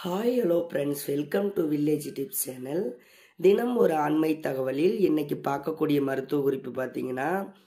hi hello friends welcome to village tips channel தினம் ஒரு ஆண்மை தகவலில் இன்னைக்கு பார்க்கக்கூடிய மருத்துவ குறிப்பு பார்த்தீங்கன்னா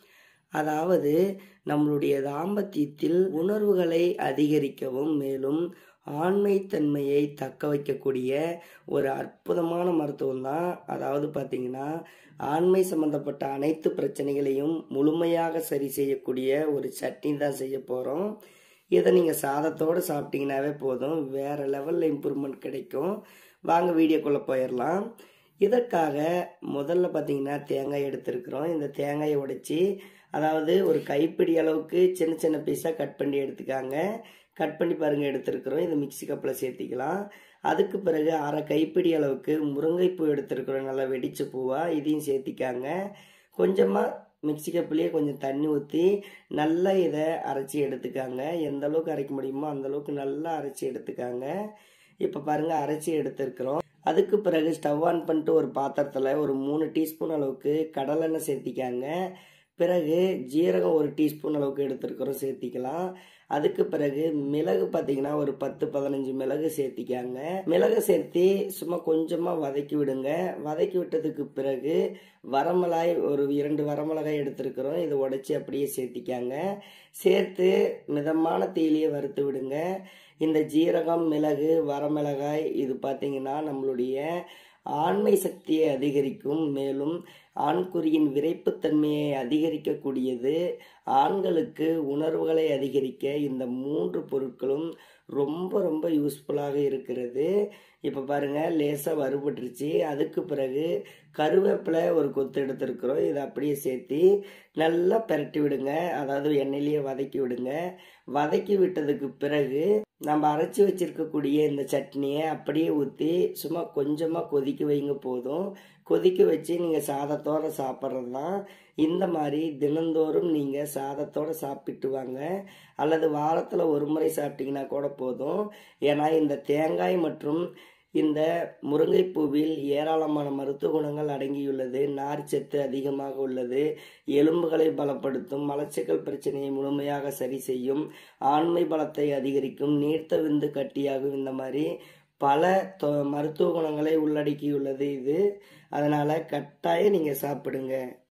அதாவது நம்மளுடைய தாம்பத்தியத்தில் உணர்வுகளை அதிகரிக்கவும் மேலும் ஆண்மைத்தன்மையை தக்க வைக்கக்கூடிய ஒரு அற்புதமான மருத்துவம் தான் அதாவது பார்த்தீங்கன்னா ஆண்மை சம்பந்தப்பட்ட அனைத்து பிரச்சனைகளையும் முழுமையாக சரி செய்யக்கூடிய ஒரு சட்னி தான் செய்ய போகிறோம் இதை நீங்கள் சாதத்தோடு சாப்பிட்டீங்கன்னாவே போதும் வேறு லெவலில் இம்ப்ரூவ்மெண்ட் கிடைக்கும் வாங்க வீடியோக்குள்ளே போயிடலாம் இதற்காக முதல்ல பார்த்தீங்கன்னா தேங்காய் எடுத்துருக்குறோம் இந்த தேங்காயை உடைச்சி அதாவது ஒரு கைப்பிடி அளவுக்கு சின்ன சின்ன பீஸாக கட் பண்ணி எடுத்துக்காங்க கட் பண்ணி பாருங்கள் எடுத்துருக்குறோம் இது மிக்சி கப்பில் சேர்த்திக்கலாம் அதுக்கு பிறகு அரை கைப்பிடி அளவுக்கு முருங்கைப்பூ எடுத்துருக்குறோம் நல்லா வெடிச்ச பூவாக இதையும் சேர்த்திக்காங்க கொஞ்சமாக மிக்சி கப்புலேயே கொஞ்சம் தண்ணி ஊற்றி நல்லா இதை அரைச்சி எடுத்துக்காங்க எந்த அளவுக்கு அரைக்க முடியுமோ அந்த அளவுக்கு நல்லா அரைச்சி எடுத்துக்காங்க இப்போ பாருங்கள் அரைச்சி எடுத்துருக்குறோம் அதுக்கு பிறகு ஸ்டவ் ஆன் பண்ணிட்டு ஒரு பாத்திரத்தில் ஒரு மூணு டீஸ்பூன் அளவுக்கு கடலெண்ணெய் சேர்த்திக்காங்க பிறகு ஜீரகம் ஒரு டீஸ்பூன் அளவுக்கு எடுத்துருக்கிறோம் சேர்த்திக்கலாம் அதுக்கு பிறகு மிளகு பார்த்தீங்கன்னா ஒரு பத்து பதினஞ்சு மிளகு சேர்த்திக்காங்க மிளகு சேர்த்தி சும்மா கொஞ்சமாக வதக்கி விடுங்க வதக்கி விட்டதுக்கு பிறகு வரமிளகாய் ஒரு இரண்டு வரமிளகாய் எடுத்துருக்கிறோம் இதை உடச்சி அப்படியே சேர்த்திக்காங்க சேர்த்து மிதமான தீலியை வறுத்து விடுங்க இந்த ஜீரகம் மிளகு வரமிளகாய் இது பார்த்தீங்கன்னா நம்மளுடைய ஆண்மை சக்தியை அதிகரிக்கும் மேலும் ஆண்குறியின் விரைப்புத்தன்மையை அதிகரிக்கக்கூடியது ஆண்களுக்கு உணர்வுகளை அதிகரிக்க இந்த மூன்று பொருட்களும் ரொம்ப ரொம்ப யூஸ்ஃபுல்லாக இருக்கிறது இப்போ பாருங்கள் லேசாக வறுபட்டுருச்சு அதுக்கு பிறகு கருவேப்பிலை ஒரு கொத்து எடுத்துருக்குறோம் இதை அப்படியே சேர்த்து நல்லா பெரட்டி விடுங்க அதாவது எண்ணெயிலேயே வதக்கி விடுங்க வதக்கி விட்டதுக்கு பிறகு நம்ம அரைச்சி வச்சிருக்கக்கூடிய இந்த சட்னியை அப்படியே ஊற்றி சும்மா கொஞ்சமாக கொதிக்க வைங்க போதும் கொதிக்க வச்சு நீங்கள் சாதத்தோடு சாப்பிட்றது தான் இந்த மாதிரி தினந்தோறும் நீங்கள் சாதத்தோடு சாப்பிட்டு வாங்க அல்லது வாரத்தில் ஒரு முறை சாப்பிட்டீங்கன்னா கூட போதும் ஏன்னா இந்த தேங்காய் மற்றும் இந்த முருங்கைப்பூவில் ஏராளமான மருத்துவ குணங்கள் அடங்கியுள்ளது நார்ச்சத்து அதிகமாக உள்ளது எலும்புகளை பலப்படுத்தும் மலச்சிக்கல் பிரச்சனையை முழுமையாக சரி செய்யும் ஆண்மை பலத்தை அதிகரிக்கும் நீர்த்த விந்து கட்டியாகும் இந்த மாதிரி பல மருத்துவ குணங்களை உள்ளடக்கியுள்ளது இது அதனால் கட்டாயம் நீங்கள் சாப்பிடுங்க